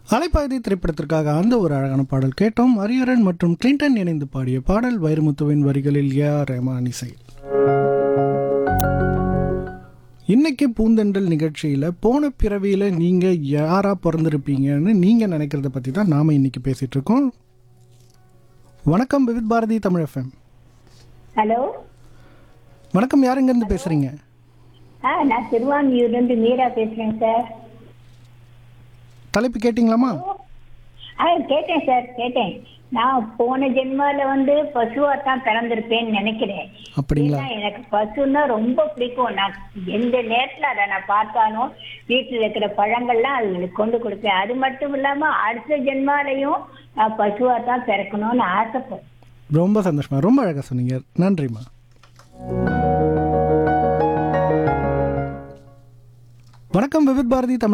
அலைப்பாய்தி திரைப்படத்திற்காக அந்த ஒரு அழகான பாடல் கேட்டோம் ஹரிஹரன் மற்றும் கிளின்டன் இணைந்து பாடிய பாடல் வைரமுத்துவின் வரிகளில் ஏ ஆர் ரஹ்மான் இசை இன்னைக்கு பூந்தெண்டல் நிகழ்ச்சியில் போன பிறவியில் நீங்கள் யாரா பிறந்திருப்பீங்கன்னு நீங்கள் நினைக்கிறத பற்றி தான் நாம் இன்னைக்கு பேசிகிட்டு இருக்கோம் வணக்கம் விவித் பாரதி தமிழ் எஃப்எம் ஹலோ வணக்கம் யாருங்கேருந்து பேசுகிறீங்க ஆ நான் திருவான்மியூர்லேருந்து மீரா பேசுகிறேன் சார் தலைப்பு கேட்டிங்களாமா ஆ கேட்டேன் சார் கேட்டேன் நான் போன ஜென்மால வந்து பசுவா தான் பிறந்திருப்பேன்னு நினைக்கிறேன் அப்படிங்களா ஏன்னா எனக்கு பசுன்னா ரொம்ப பிடிக்கும் நான் எந்த நேரத்துல அதை நான் பார்த்தாலும் வீட்டில் இருக்கிற பழங்கள்லாம் அதுங்களுக்கு கொண்டு கொடுப்பேன் அது மட்டும் இல்லாம அடுத்த ஜென்மாலையும் நான் பசுவா தான் பிறக்கணும்னு ஆசைப்படுறேன் ரொம்ப சந்தோஷமா ரொம்ப அழகாக சொன்னீங்க நன்றிம்மா வணக்கம் விவித் பாரதி தமிழ்